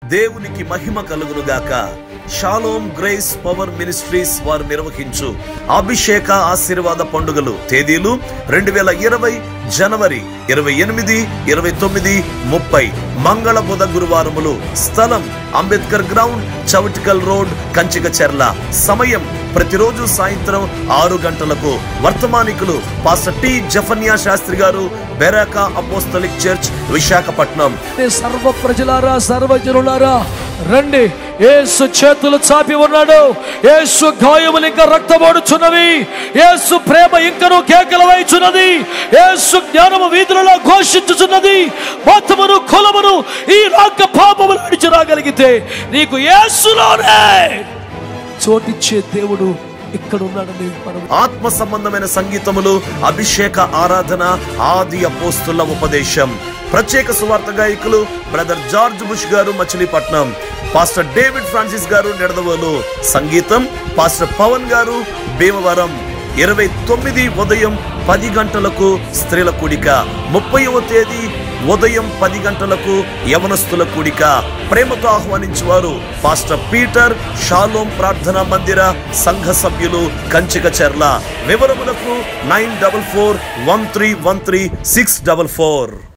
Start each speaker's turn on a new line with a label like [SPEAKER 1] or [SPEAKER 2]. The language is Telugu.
[SPEAKER 1] దేవునికి మహిమ కలుగును గాక షాలోమ్ గ్రేస్ పవర్ మినిస్ట్రీస్ వారు నిర్వహించు అభిషేక ఆశీర్వాద పండుగలు తేదీలు రెండు వేల ఇరవై జనవరి ఇరవై ఎనిమిది ఇరవై తొమ్మిది ముప్పై మంగళ బుధ గురువారములు స్థలం అంబేద్కర్ గ్రౌండ్ చౌటికల్ రోడ్ కంచికచెర్ల సమయం ప్రతిరోజు సాయంత్రం ఆరు గంటలకు వర్తమానికులు పాస్టర్ టి జఫన్యా శాస్త్రి గారు బెరాకా అపోస్తలిక్ చర్చ్ విశాఖపట్నం
[SPEAKER 2] సర్వ ప్రజలారా సర్వజనులారా రండి యేసు చేతులు చాపి ఉన్నాడు యేసు గాయములు ఇంకా రక్తమోడుచున్నవి యేసు ప్రేమ ఇంకను కేకలవైచున్నది యేసు జ్ఞానము వీధులలో ఘోషించుచున్నది మొత్తమును కులమును ఈ రాక పాపములు విడిచి రాగలిగితే నీకు యేసులోనే చోటిచ్చే దేవుడు ఇక్కడ ఉన్నాడని మనం
[SPEAKER 1] ఆత్మ సంబంధమైన సంగీతములు అభిషేక ఆరాధన ఆది అపోస్తుల ఉపదేశం ప్రత్యేక సువార్త గాయకులు బ్రదర్ జార్జ్ బుష్ గారు మచిలీపట్నం పాస్టర్ డేవిడ్ ఫ్రాన్సిస్ గారు నిడదవోలు సంగీతం పాస్టర్ పవన్ గారు భీమవరం ఇరవై తొమ్మిది ఉదయం పది గంటలకు స్త్రీల కూడిక ముప్పైవ తేదీ ఉదయం పది గంటలకు యవనస్తుల కూడిక ప్రేమతో ఆహ్వానించువారు పాస్టర్ పీటర్ షాలోం ప్రార్థనా మందిర సంఘ సభ్యులు కంచిక చెర్ల వివరములకు nine double four one three one three six double four